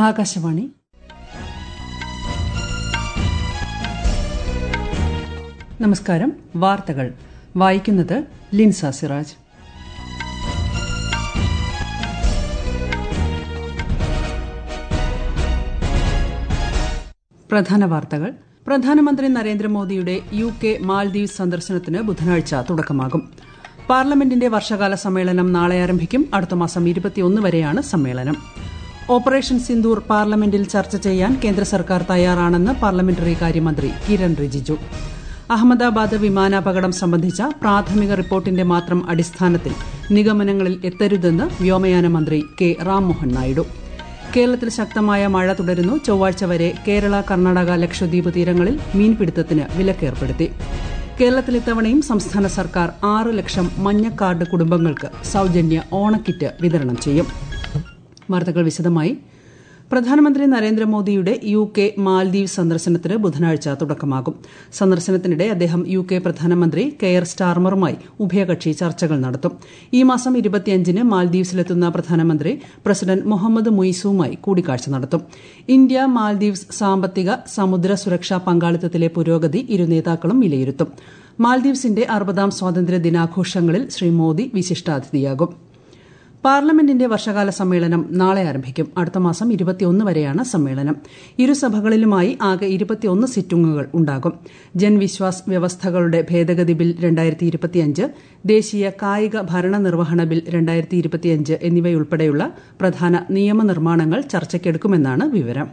ആകാശവാണി നമസ്കാരം വാർത്തകൾ വായിക്കുന്നത് ലിൻസ സിറാജ് പ്രധാന വാർത്തകൾ പ്രധാനമന്ത്രി നരേന്ദ്രമോദിയുടെ യു കെ മാൽദീവ്സ് സന്ദർശനത്തിന് ബുധനാഴ്ച തുടക്കമാകും പാർലമെന്റിന്റെ വർഷകാല സമ്മേളനം നാളെ ആരംഭിക്കും അടുത്ത മാസം ഇരുപത്തിയൊന്ന് വരെയാണ് സമ്മേളനം ഓപ്പറേഷൻ സിന്ദൂർ പാർലമെന്റിൽ ചർച്ച ചെയ്യാൻ കേന്ദ്ര സർക്കാർ തയ്യാറാണെന്ന് പാർലമെന്ററി കാര്യമന്ത്രി കിരൺ റിജിജു അഹമ്മദാബാദ് വിമാനാപകടം സംബന്ധിച്ച പ്രാഥമിക റിപ്പോർട്ടിന്റെ മാത്രം അടിസ്ഥാനത്തിൽ നിഗമനങ്ങളിൽ എത്തരുതെന്ന് വ്യോമയാന മന്ത്രി കെ റാംമോഹൻ നായിഡു കേരളത്തിൽ ശക്തമായ മഴ തുടരുന്നു ചൊവ്വാഴ്ച വരെ കേരള കർണാടക ലക്ഷദ്വീപ് തീരങ്ങളിൽ മീൻപിടുത്തത്തിന് വിലക്കേർപ്പെടുത്തി കേരളത്തിൽ ഇത്തവണയും സംസ്ഥാന സർക്കാർ ആറ് ലക്ഷം മഞ്ഞക്കാർഡ് കുടുംബങ്ങൾക്ക് സൌജന്യ ഓണക്കിറ്റ് വിതരണം ചെയ്യും വാർത്തകൾ വിശദമായി പ്രധാനമന്ത്രി നരേന്ദ്രമോദിയുടെ യു കെ മാൽദീവ് സന്ദർശനത്തിന് ബുധനാഴ്ച തുടക്കമാകും സന്ദർശനത്തിനിടെ അദ്ദേഹം യു കെ പ്രധാനമന്ത്രി കെയർ സ്റ്റാർമറുമായി ഉഭയകക്ഷി ചർച്ചകൾ നടത്തും ഈ മാസം ഇരുപത്തിയഞ്ചിന് മാൽദീവ്സിലെത്തുന്ന പ്രധാനമന്ത്രി പ്രസിഡന്റ് മുഹമ്മദ് മുയിസുമായി കൂടിക്കാഴ്ച നടത്തും ഇന്ത്യ മാൽദീവ്സ് സാമ്പത്തിക സമുദ്ര സുരക്ഷാ പങ്കാളിത്തത്തിലെ പുരോഗതി ഇരു നേതാക്കളും വിലയിരുത്തും മാൽദീവ്സിന്റെ അറുപതാം സ്വാതന്ത്ര്യ ദിനാഘോഷങ്ങളിൽ ശ്രീ മോദി വിശിഷ്ടാതിഥിയാകും പാർലമെന്റിന്റെ വർഷകാല സമ്മേളനം നാളെ ആരംഭിക്കും അടുത്ത മാസം ഇരുപത്തിയൊന്ന് വരെയാണ് സമ്മേളനം ഇരുസഭകളിലുമായി ആകെ ഇരുപത്തിയൊന്ന് സിറ്റിംഗുകൾ ഉണ്ടാകും ജൻവിശ്വാസ് വ്യവസ്ഥകളുടെ ഭേദഗതി ബിൽ രണ്ടായിരത്തി ഇരുപത്തിയഞ്ച് ദേശീയ കായിക ഭരണനിർവഹണ ബിൽ രണ്ടായിരത്തി ഇരുപത്തിയഞ്ച് എന്നിവയുൾപ്പെടെയുള്ള പ്രധാന നിയമനിർമ്മാണങ്ങൾ ചർച്ചയ്ക്കെടുക്കുമെന്നാണ് വിവരം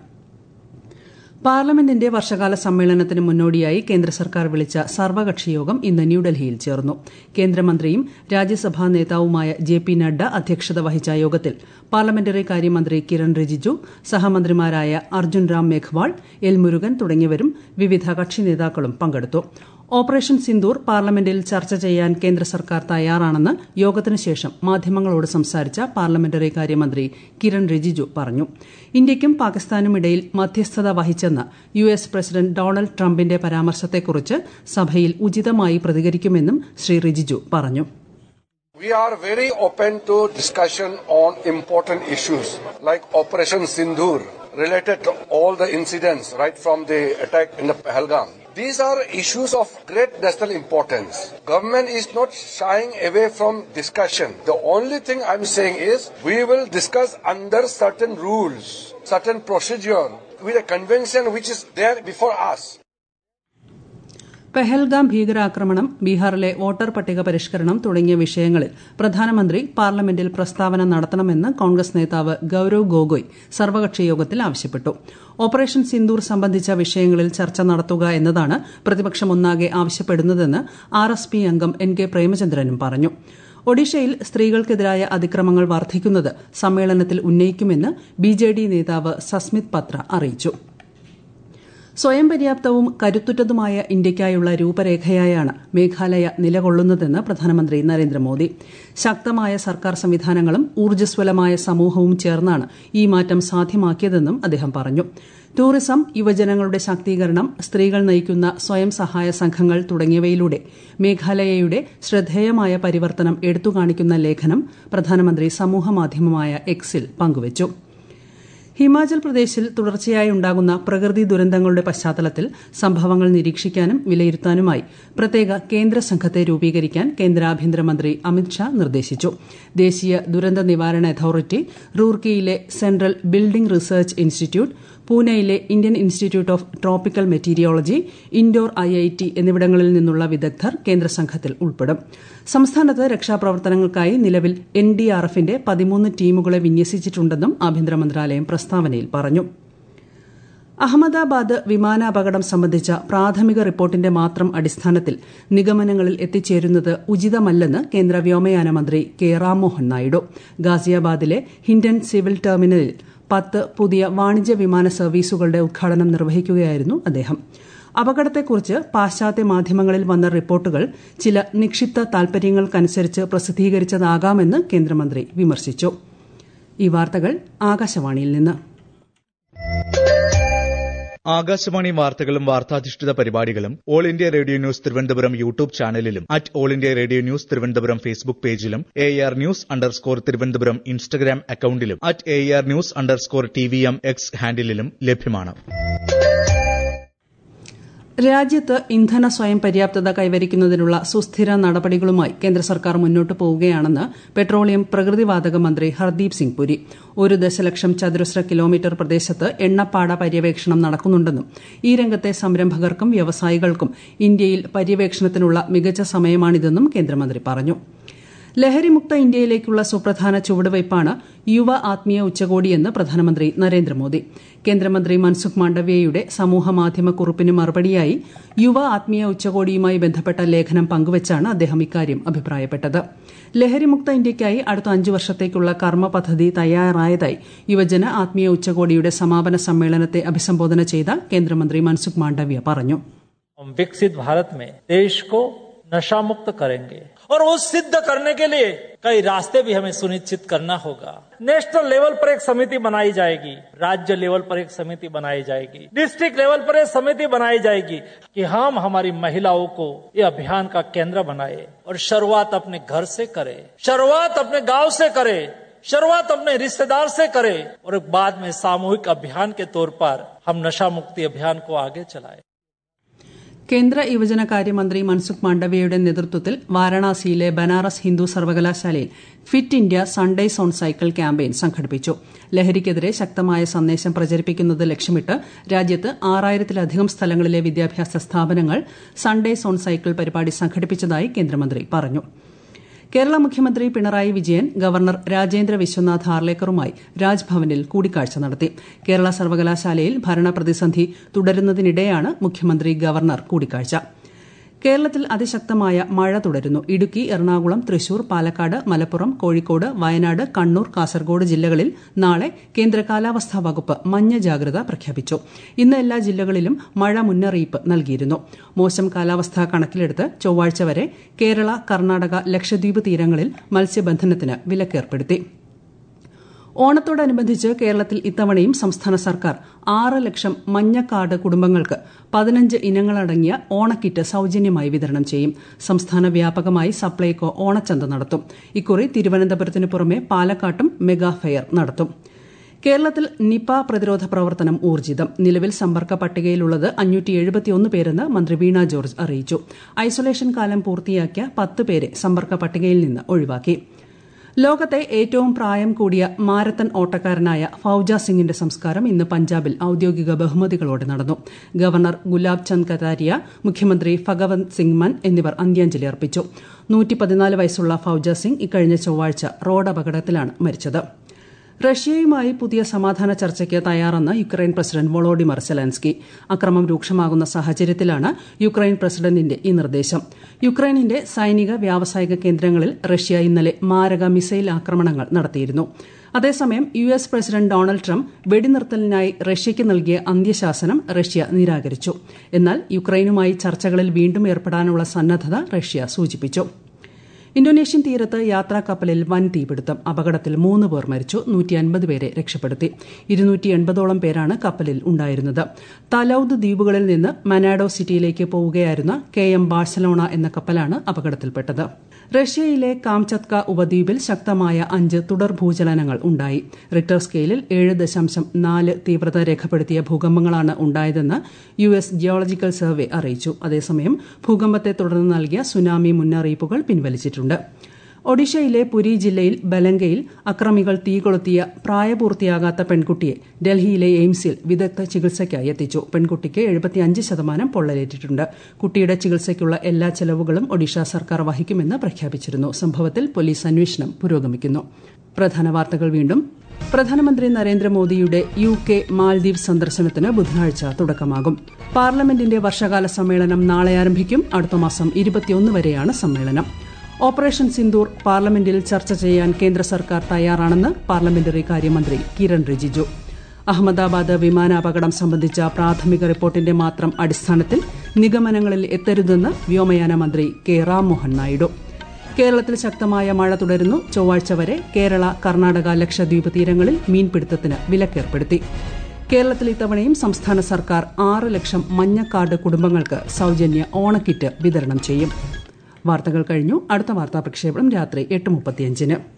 പാർലമെന്റിന്റെ വർഷകാല സമ്മേളനത്തിന് മുന്നോടിയായി കേന്ദ്ര സർക്കാർ വിളിച്ച സർവകക്ഷി യോഗം ഇന്ന് ന്യൂഡൽഹിയിൽ ചേർന്നു കേന്ദ്രമന്ത്രിയും രാജ്യസഭാ നേതാവുമായ ജെ പി നഡ്ഡ അധ്യക്ഷത വഹിച്ച യോഗത്തിൽ പാർലമെന്ററി കാര്യമന്ത്രി കിരൺ റിജിജു സഹമന്ത്രിമാരായ അർജുൻ റാം മേഘ്വാൾ എൽ മുരുകൻ തുടങ്ങിയവരും വിവിധ കക്ഷി നേതാക്കളും പങ്കെടുത്തു ഓപ്പറേഷൻ സിന്ദൂർ പാർലമെന്റിൽ ചർച്ച ചെയ്യാൻ കേന്ദ്ര സർക്കാർ തയ്യാറാണെന്ന് യോഗത്തിനു ശേഷം മാധ്യമങ്ങളോട് സംസാരിച്ച പാർലമെന്ററി കാര്യമന്ത്രി കിരൺ റിജിജു പറഞ്ഞു ഇന്ത്യയ്ക്കും പാകിസ്ഥാനും ഇടയിൽ മധ്യസ്ഥത വഹിച്ചെന്ന യു എസ് പ്രസിഡന്റ് ഡൊണാൾഡ് ട്രംപിന്റെ പരാമർശത്തെക്കുറിച്ച് സഭയിൽ ഉചിതമായി പ്രതികരിക്കുമെന്നും ശ്രീ റിജിജു പറഞ്ഞു We are very open to discussion on important issues like Operation Sindhur related to all the incidents right from the attack in the Pahalgam. These are issues of great national importance. Government is not shying away from discussion. The only thing I'm saying is we will discuss under certain rules, certain procedure with a convention which is there before us. Pahalgam ഭീകരാക്രമണം ബീഹാറിലെ voter പട്ടിക പരിഷ്കരണം തുടങ്ങിയ വിഷയങ്ങളിൽ പ്രധാനമന്ത്രി പാർലമെന്റിൽ പ്രസ്താവന നടത്തണമെന്ന് കോൺഗ്രസ് നേതാവ് ഗൌരവ് ഗൊഗോയ് സർവകക്ഷി യോഗത്തിൽ ആവശ്യപ്പെട്ടു ഓപ്പറേഷൻ സിന്ദൂർ സംബന്ധിച്ച വിഷയങ്ങളിൽ ചർച്ച നടത്തുക എന്നതാണ് പ്രതിപക്ഷം ഒന്നാകെ ആവശ്യപ്പെടുന്നതെന്ന് ആർ എസ് പി അംഗം എൻ കെ പ്രേമചന്ദ്രനും പറഞ്ഞു ഒഡീഷയിൽ സ്ത്രീകൾക്കെതിരായ അതിക്രമങ്ങൾ വർദ്ധിക്കുന്നത് സമ്മേളനത്തിൽ ഉന്നയിക്കുമെന്ന് ബി ജെ ഡി നേതാവ് സസ്മിത് പത്ര അറിയിച്ചു സ്വയം പര്യാപ്തവും കരുത്തുറ്റതുമായ ഇന്ത്യയ്ക്കായുള്ള രൂപരേഖയായാണ് മേഘാലയ നിലകൊള്ളുന്നതെന്ന് പ്രധാനമന്ത്രി നരേന്ദ്രമോദി ശക്തമായ സർക്കാർ സംവിധാനങ്ങളും ഊർജ്ജസ്വലമായ സമൂഹവും ചേർന്നാണ് ഈ മാറ്റം സാധ്യമാക്കിയതെന്നും അദ്ദേഹം പറഞ്ഞു ടൂറിസം യുവജനങ്ങളുടെ ശാക്തീകരണം സ്ത്രീകൾ നയിക്കുന്ന സ്വയം സഹായ സംഘങ്ങൾ തുടങ്ങിയവയിലൂടെ മേഘാലയയുടെ ശ്രദ്ധേയമായ പരിവർത്തനം എടുത്തുകാണിക്കുന്ന ലേഖനം പ്രധാനമന്ത്രി സമൂഹമാധ്യമമായ എക്സിൽ പങ്കുവച്ചു ഹിമാചൽ പ്രദേശിൽ തുടർച്ചയായി ഉണ്ടാകുന്ന പ്രകൃതി ദുരന്തങ്ങളുടെ പശ്ചാത്തലത്തിൽ സംഭവങ്ങൾ നിരീക്ഷിക്കാനും വിലയിരുത്താനുമായി പ്രത്യേക കേന്ദ്ര സംഘത്തെ രൂപീകരിക്കാൻ കേന്ദ്ര ആഭ്യന്തരമന്ത്രി അമിത്ഷാ നിർദ്ദേശിച്ചു ദേശീയ ദുരന്ത നിവാരണ അതോറിറ്റി റൂർക്കിയിലെ സെൻട്രൽ ബിൽഡിംഗ് റിസർച്ച് ഇൻസ്റ്റിറ്റ്യൂട്ട് പൂനെയിലെ Indian institute of tropical meteorology Indore I I T എന്നിവിടങ്ങളിൽ നിന്നുള്ള വിദഗ്ധർ കേന്ദ്ര സംഘത്തിൽ ഉൾപ്പെടും സംസ്ഥാനത്ത് രക്ഷാപ്രവർത്തനങ്ങൾക്കായി നിലവിൽ എൻ ഡി ആർ എഫിന്റെ പതിമൂന്ന് ടീമുകളെ വിന്യസിച്ചിട്ടുണ്ടെന്നും ആഭ്യന്തര മന്ത്രാലയം പ്രസ്താവനയിൽ പറഞ്ഞു അഹമ്മദാബാദ് വിമാനാപകടം സംബന്ധിച്ച പ്രാഥമിക റിപ്പോർട്ടിന്റെ മാത്രം അടിസ്ഥാനത്തിൽ നിഗമനങ്ങളിൽ എത്തിച്ചേരുന്നത് ഉചിതമല്ലെന്ന് കേന്ദ്ര വ്യോമയാന മന്ത്രി കെ റാംമോഹൻ നായിഡു ഗാസിയാബാദിലെ ഹിൻഡൻ സിവിൽ ടെർമിനലിൽ പത്ത് പുതിയ വാണിജ്യ വിമാന സർവീസുകളുടെ ഉദ്ഘാടനം നിർവഹിക്കുകയായിരുന്നു അദ്ദേഹം അപകടത്തെക്കുറിച്ച് പാശ്ചാത്യ മാധ്യമങ്ങളിൽ വന്ന റിപ്പോർട്ടുകൾ ചില നിക്ഷിപ്ത താൽപര്യങ്ങൾക്കനുസരിച്ച് പ്രസിദ്ധീകരിച്ചതാകാമെന്ന് കേന്ദ്രമന്ത്രി വിമർശിച്ചു ഈ വാർത്തകൾ ആകാശവാണിയിൽ നിന്ന് ആകാശവാണി വാർത്തകളും വാർത്താധിഷ്ഠിത പരിപാടികളും all India radio news Thiruvananthapuram YouTube ചാനലിലും at all India radio news Thiruvananthapuram Facebook പേജിലും A R news underscore Thiruvananthapuram Instagram അക്കൌണ്ടിലും at A R news underscore T V M X ഹാൻഡിലും ലഭ്യമാണ് രാജ്യത്ത് ഇന്ധന സ്വയം പര്യാപ്തത കൈവരിക്കുന്നതിനുള്ള സുസ്ഥിര നടപടികളുമായി കേന്ദ്ര സർക്കാർ മുന്നോട്ട് പോവുകയാണെന്ന് പെട്രോളിയം പ്രകൃതിവാതക മന്ത്രി ഹർദീപ് സിംഗ് പുരി ഒരു ദശലക്ഷം ചതുരശ്ര കിലോമീറ്റർ പ്രദേശത്ത് എണ്ണപ്പാട പര്യവേക്ഷണം നടക്കുന്നുണ്ടെന്നും ഈ രംഗത്തെ സംരംഭകർക്കും വ്യവസായികൾക്കും ഇന്ത്യയിൽ പര്യവേക്ഷണത്തിനുള്ള മികച്ച സമയമാണിതെന്നും കേന്ദ്രമന്ത്രി പറഞ്ഞു ലഹരിമുക്ത ഇന്ത്യയിലേക്കുള്ള സുപ്രധാന ചുവടുവയ്പ്പാണ് യുവ ആത്മീയ ഉച്ചകോടിയെന്ന് പ്രധാനമന്ത്രി നരേന്ദ്രമോദി കേന്ദ്രമന്ത്രി മൻസുഖ് മാണ്ഡവ്യയുടെ സമൂഹമാധ്യമ കുറിപ്പിന് മറുപടിയായി യുവ ആത്മീയ ഉച്ചകോടിയുമായി ബന്ധപ്പെട്ട ലേഖനം പങ്കുവച്ചാണ് അദ്ദേഹം ഇക്കാര്യം അഭിപ്രായപ്പെട്ടത് ലഹരിമുക്ത ഇന്ത്യയ്ക്കായി അടുത്ത അഞ്ചു വർഷത്തേക്കുള്ള കർമ്മ പദ്ധതി തയ്യാറായതായി യുവജന ആത്മീയ ഉച്ചകോടിയുടെ സമാപന സമ്മേളനത്തെ അഭിസംബോധന ചെയ്ത കേന്ദ്രമന്ത്രി മൻസുഖ് മാണ്ഡവ്യ പറഞ്ഞു विकसित भारत में देश को नशा मुक्त करेंगे और वो सिद्ध करने के लिए कई रास्ते भी हमें सुनिश्चित करना होगा नेशनल लेवल पर एक समिति बनाई जाएगी राज्य लेवल पर एक समिति बनाई जाएगी डिस्ट्रिक्ट लेवल पर एक समिति बनाई जाएगी कि हम हमारी महिलाओं को ये अभियान का केंद्र बनाए और शुरुआत अपने घर से करें शुरुआत अपने गांव से करें शुरुआत अपने रिश्तेदार से करें और बाद में सामूहिक अभियान के तौर पर हम नशा मुक्ति अभियान को आगे चलाएं കേന്ദ്ര യുവജനകാര്യമന്ത്രി മൻസുഖ് മാണ്ഡവ്യയുടെ നേതൃത്വത്തിൽ വാരണാസിയിലെ ബനാറസ് ഹിന്ദു സർവകലാശാലയിൽ fit India Sundays on cycle campaign സംഘടിപ്പിച്ചു ലഹരിക്കെതിരെ ശക്തമായ സന്ദേശം പ്രചരിപ്പിക്കുന്നത് ലക്ഷ്യമിട്ട് രാജ്യത്ത് ആറായിരത്തിലധികം സ്ഥലങ്ങളിലെ വിദ്യാഭ്യാസ സ്ഥാപനങ്ങൾ സൺഡേസ് ഓൺ സൈക്കിൾ പരിപാടി സംഘടിപ്പിച്ചതായി കേന്ദ്രമന്ത്രി പറഞ്ഞു കേരള മുഖ്യമന്ത്രി പിണറായി വിജയൻ ഗവർണർ രാജേന്ദ്ര വിശ്വനാഥ് ഹാർലേക്കറുമായി രാജ്ഭവനിൽ കൂടിക്കാഴ്ച നടത്തി കേരള സർവകലാശാലയിൽ ഭരണപ്രതിസന്ധി തുടരുന്നതിനിടെയാണ് മുഖ്യമന്ത്രി ഗവർണർ കൂടിക്കാഴ്ച കേരളത്തിൽ അതിശക്തമായ മഴ തുടരുന്നു ഇടുക്കി എറണാകുളം തൃശൂർ പാലക്കാട് മലപ്പുറം കോഴിക്കോട് വയനാട് കണ്ണൂർ കാസർഗോഡ് ജില്ലകളിൽ നാളെ കേന്ദ്ര കാലാവസ്ഥാ വകുപ്പ് മഞ്ഞ ജാഗ്രത പ്രഖ്യാപിച്ചു ഇന്ന് എല്ലാ ജില്ലകളിലും മഴ മുന്നറിയിപ്പ് നൽകിയിരുന്നു മോശം കാലാവസ്ഥ കണക്കിലെടുത്ത് ചൊവ്വാഴ്ച വരെ കേരള കർണാടക ലക്ഷദ്വീപ് തീരങ്ങളിൽ മത്സ്യബന്ധനത്തിന് വിലക്കേർപ്പെടുത്തി ഓണത്തോടനുബന്ധിച്ച് കേരളത്തിൽ ഇത്തവണയും സംസ്ഥാന സർക്കാർ ആറ് ലക്ഷം മഞ്ഞക്കാർഡ് കുടുംബങ്ങൾക്ക് പതിനഞ്ച് ഇനങ്ങളടങ്ങിയ ഓണക്കിറ്റ് സൌജന്യമായി വിതരണം ചെയ്യും സംസ്ഥാന വ്യാപകമായി സപ്ലൈകോ ഓണച്ചന്ത നടത്തും ഇക്കുറി തിരുവനന്തപുരത്തിന് പുറമെ പാലക്കാട്ടും മെഗാ ഫെയർ നടത്തും കേരളത്തിൽ നിപ പ്രതിരോധ പ്രവർത്തനം ഊർജിതം നിലവിൽ സമ്പർക്ക പട്ടികയിലുള്ളത് അഞ്ഞൂറ്റി എഴുപത്തിയൊന്ന് പേരെന്ന് മന്ത്രി വീണ ജോർജ് അറിയിച്ചു ഐസൊലേഷൻ കാലം പൂർത്തിയാക്കിയ പത്ത് പേരെ സമ്പർക്ക പട്ടികയിൽ നിന്ന് ഒഴിവാക്കി ലോകത്തെ ഏറ്റവും പ്രായം കൂടിയ മാരത്തൺ ഓട്ടക്കാരനായ ഫൌജ സിംഗിന്റെ സംസ്കാരം ഇന്ന് പഞ്ചാബിൽ ഔദ്യോഗിക ബഹുമതികളോടെ നടന്നു ഗവർണർ ഗുലാബ് ചന്ദ് കതാരിയ മുഖ്യമന്ത്രി ഭഗവന്ത് സിംഗ് മൻ എന്നിവർ അന്ത്യാഞ്ജലി അർപ്പിച്ചു വയസ്സുള്ള ഫൌജ സിംഗ് ഇക്കഴിഞ്ഞ ചൊവ്വാഴ്ച റോഡ് അപകടത്തിലാണ് മരിച്ചത് റഷ്യയുമായി പുതിയ സമാധാന ചർച്ചയ്ക്ക് തയ്യാറെന്ന് യുക്രൈൻ പ്രസിഡന്റ് വൊളോഡിമർ സെലൻസ്കി അക്രമം രൂക്ഷമാകുന്ന സാഹചര്യത്തിലാണ് യുക്രൈൻ പ്രസിഡന്റിന്റെ ഈ നിർദ്ദേശം യുക്രൈനിന്റെ സൈനിക വ്യാവസായിക കേന്ദ്രങ്ങളിൽ റഷ്യ ഇന്നലെ മാരക മിസൈൽ ആക്രമണങ്ങൾ നടത്തിയിരുന്നു അതേസമയം U S president Donald Trump വെടിനിർത്തലിനായി റഷ്യയ്ക്ക് നൽകിയ അന്ത്യശാസനം റഷ്യ നിരാകരിച്ചു എന്നാൽ യുക്രൈനുമായി ചർച്ചകളിൽ വീണ്ടും ഏർപ്പെടാനുള്ള സന്നദ്ധത റഷ്യ സൂചിപ്പിച്ചു ഇന്തോനേഷ്യൻ തീരത്ത് യാത്രാ കപ്പലിൽ വൻ തീപിടുത്തം അപകടത്തിൽ മൂന്ന് പേർ മരിച്ചു നൂറ്റി അൻപത് പേരെ രക്ഷപ്പെടുത്തി ഇരുന്നൂറ്റി എൺപതോളം പേരാണ് കപ്പലിൽ ഉണ്ടായിരുന്നത് തലൌദ് ദ്വീപുകളിൽ നിന്ന് മനാഡോ സിറ്റിയിലേക്ക് പോവുകയായിരുന്ന കെ എം ബാഴ്സലോണ എന്ന കപ്പലാണ് അപകടത്തിൽപ്പെട്ടത് റഷ്യയിലെ കാംചത്ക ഉപദ്വീപിൽ ശക്തമായ അഞ്ച് തുടർ ഭൂചലനങ്ങൾ ഉണ്ടായി റിക്ടർ സ്കെയിലിൽ ഏഴ് ദശാംശം നാല് തീവ്രത രേഖപ്പെടുത്തിയ ഭൂകമ്പങ്ങളാണ് ഉണ്ടായതെന്ന് യു എസ് ജിയോളജിക്കൽ സർവേ അറിയിച്ചു അതേസമയം ഭൂകമ്പത്തെ തുടർന്ന് നൽകിയ സുനാമി മുന്നറിയിപ്പുകൾ പിൻവലിച്ചിട്ടുണ്ട് ഒഡീഷയിലെ പുരി ജില്ലയിൽ ബലങ്കയിൽ അക്രമികൾ തീകൊളുത്തിയ പ്രായപൂർത്തിയാകാത്ത പെൺകുട്ടിയെ ഡൽഹിയിലെ എയിംസിൽ വിദഗ്ധ ചികിത്സയ്ക്കായി എത്തിച്ചു പെൺകുട്ടിക്ക് എഴുപത്തിയഞ്ച് ശതമാനം പൊള്ളലേറ്റിട്ടുണ്ട് കുട്ടിയുടെ ചികിത്സയ്ക്കുള്ള എല്ലാ ചെലവുകളും ഒഡീഷ സർക്കാർ വഹിക്കുമെന്ന് പ്രഖ്യാപിച്ചിരുന്നു സംഭവത്തിൽ പോലീസ് അന്വേഷണം പുരോഗമിക്കുന്നു പ്രധാന വാർത്തകൾ വീണ്ടും പ്രധാനമന്ത്രി നരേന്ദ്രമോദിയുടെ യു കെ മാൽദ്വീപ് സന്ദർശനത്തിന് ബുധനാഴ്ച തുടക്കമാകും പാർലമെന്റിന്റെ വർഷകാല സമ്മേളനം നാളെ ആരംഭിക്കും അടുത്ത മാസം ഇരുപത്തിയൊന്ന് വരെയാണ് സമ്മേളനം ഓപ്പറേഷൻ സിന്ദൂർ പാർലമെന്റിൽ ചർച്ച ചെയ്യാൻ കേന്ദ്ര സർക്കാർ തയ്യാറാണെന്ന് പാർലമെന്ററി കാര്യമന്ത്രി കിരൺ റിജിജു അഹമ്മദാബാദ് വിമാനാപകടം സംബന്ധിച്ച പ്രാഥമിക റിപ്പോർട്ടിന്റെ മാത്രം അടിസ്ഥാനത്തിൽ നിഗമനങ്ങളിൽ എത്തരുതെന്ന് വ്യോമയാന മന്ത്രി കെ റാംമോഹൻ നായിഡു കേരളത്തിൽ ശക്തമായ മഴ തുടരുന്നു ചൊവ്വാഴ്ച വരെ കേരള കർണാടക ലക്ഷദ്വീപ് തീരങ്ങളിൽ മീൻപിടുത്തത്തിന് വിലക്കേർപ്പെടുത്തി കേരളത്തിൽ ഇത്തവണയും സംസ്ഥാന സർക്കാർ ആറ് ലക്ഷം മഞ്ഞക്കാർഡ് കുടുംബങ്ങൾക്ക് സൌജന്യ ഓണക്കിറ്റ് വിതരണം ചെയ്യും വാർത്തകൾ കഴിഞ്ഞു അടുത്ത വാർത്താ പ്രക്ഷേപണം രാത്രി എട്ട് മുപ്പത്തിയഞ്ചിന്